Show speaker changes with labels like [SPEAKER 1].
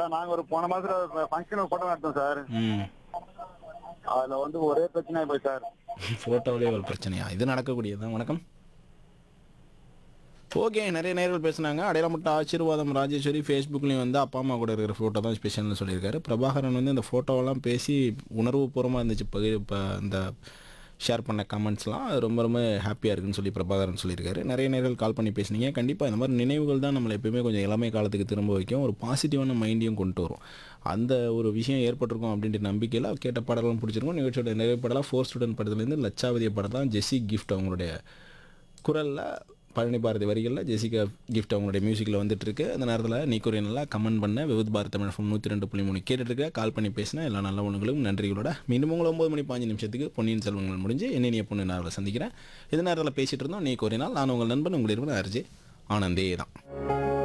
[SPEAKER 1] sir நாங்க ஒரு போன மாசத்துல ஃபங்க்ஷன் போட்டோ எடுத்தோம் சார்
[SPEAKER 2] ம்
[SPEAKER 1] அதுல வந்து ஒரே பிரச்சனை போய் சார்
[SPEAKER 2] ஃபோட்டோவிலே ஒரு பிரச்சனையா இது நடக்கக்கூடியதுதான் வணக்கம் ஓகே நிறைய நேர்கள் பேசுனாங்க அடையாளமட்ட ஆசீர்வாதம் ராஜேஸ்வரி ஃபேஸ்புக்லேயும் வந்து அப்பா அம்மா கூட இருக்கிற ஃபோட்டோ தான் ஸ்பெஷல்னு சொல்லியிருக்காரு பிரபாகரன் வந்து இந்த ஃபோட்டோவெல்லாம் பேசி உணர்வுபூர்வமாக இருந்துச்சு இப்போ இப்போ இந்த ஷேர் பண்ண கமெண்ட்ஸ்லாம் அது ரொம்ப ரொம்ப ஹாப்பியாக இருக்குன்னு சொல்லி பிரபாகரன் சொல்லியிருக்காரு நிறைய நேர்கள் கால் பண்ணி பேசுனீங்க கண்டிப்பாக இந்த மாதிரி நினைவுகள் தான் நம்மளை எப்பயுமே கொஞ்சம் இளமை காலத்துக்கு திரும்ப வைக்கும் ஒரு பாசிட்டிவான மைண்டையும் கொண்டு வரும் அந்த ஒரு விஷயம் ஏற்பட்டிருக்கும் அப்படின்ற நம்பிக்கையில் கேட்ட பாடலாம் பிடிச்சிருக்கும் நிகழ்ச்சியோட நிறைவு பாடலாம் ஃபோர் ஸ்டூடெண்ட் படத்துலேருந்து லட்சாவதிய படம் தான் ஜெஸ்ஸி கிஃப்ட் அவங்களுடைய குரலில் பழனி பாரதி வரிகளில் ஜெசிகா கிஃப்ட் அவங்களுடைய மியூசிக்கில் வந்துட்டு இருக்கு அந்த நேரத்தில் நீ நல்லா கமெண்ட் பண்ண விவுத் பாரத் தமிழ் ஃபோன் நூற்றி ரெண்டு புள்ளி மூணு கேட்டுட்டு இருக்க கால் பண்ணி பேசினா எல்லா நல்ல உணவுகளும் நன்றிகளோட மீண்டும் உங்களை ஒம்பது மணி பாஞ்சு நிமிஷத்துக்கு பொன்னியின் செல்வங்கள் முடிஞ்சு என்னென்ன பொண்ணு நேரில் சந்திக்கிறேன் இந்த நேரத்தில் பேசிட்டு இருந்தோம் நீ கோரினால் நான் உங்கள் நண்பன் உங்கள் இருவரும் அரிஜி ஆனந்தே தான்